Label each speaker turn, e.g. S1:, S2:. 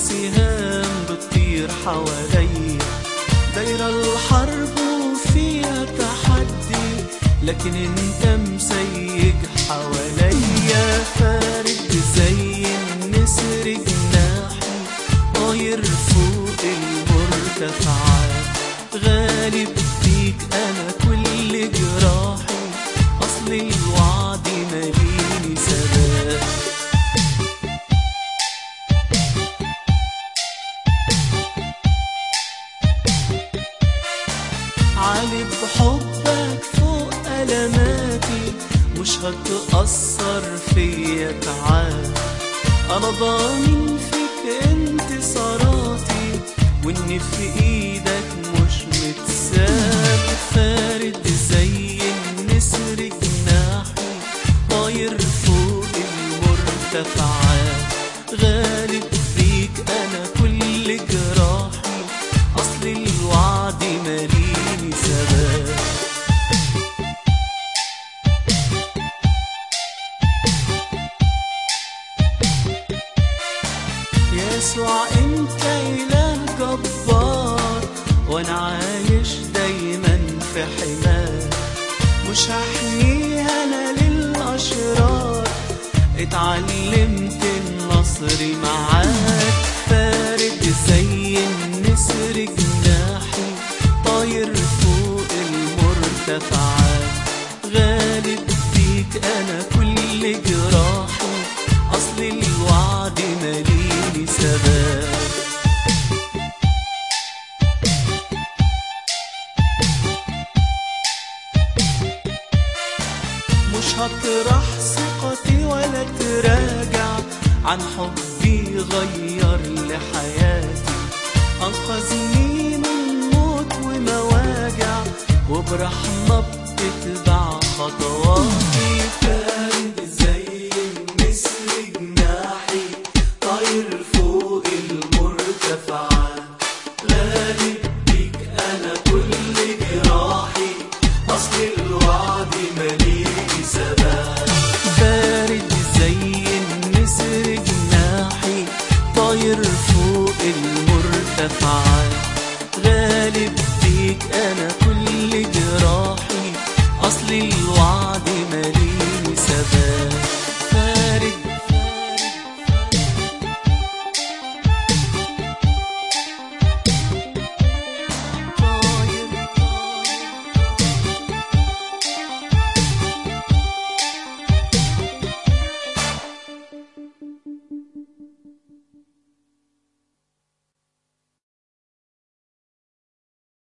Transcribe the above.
S1: السهام بتطير حواليا دايرة الحرب وفيها تحدي لكن انت مسيج حواليا فارد زي النسر جناحي طاير فوق المرتفعات غالب بيك انا كل جراحي اصل الوعد ماليني ثبات عالي بحبك فوق ألماتي مش هتأثر فيا تعال أنا ضامن فيك انتصاراتي وإني في إيدك مش متساب فارد زي النسر جناحي طاير فوق المرتفعات غالب فيك أنا كل جراحي أصل الوعد ماليني ثبات يسوع انت اله جبار وانا عايش دايما في حماك مش هحميها انا للاشرار اتعلمت النصر معاك فارد زي النسر جناحي طاير فوق المرتفعات غالب بيك انا كل جراحي اصل الوعد ماليني ثبات مش هطرح ثقتي ولا تراجع عن حبي غير لحياتي أنقذني من موت ومواجع وبرحمة بتتبع خطواتي فارد زي النسر جناحي طاير فوق المرتفعات غالب بيك أنا كل جراحي أصل الوعد مليء ثبات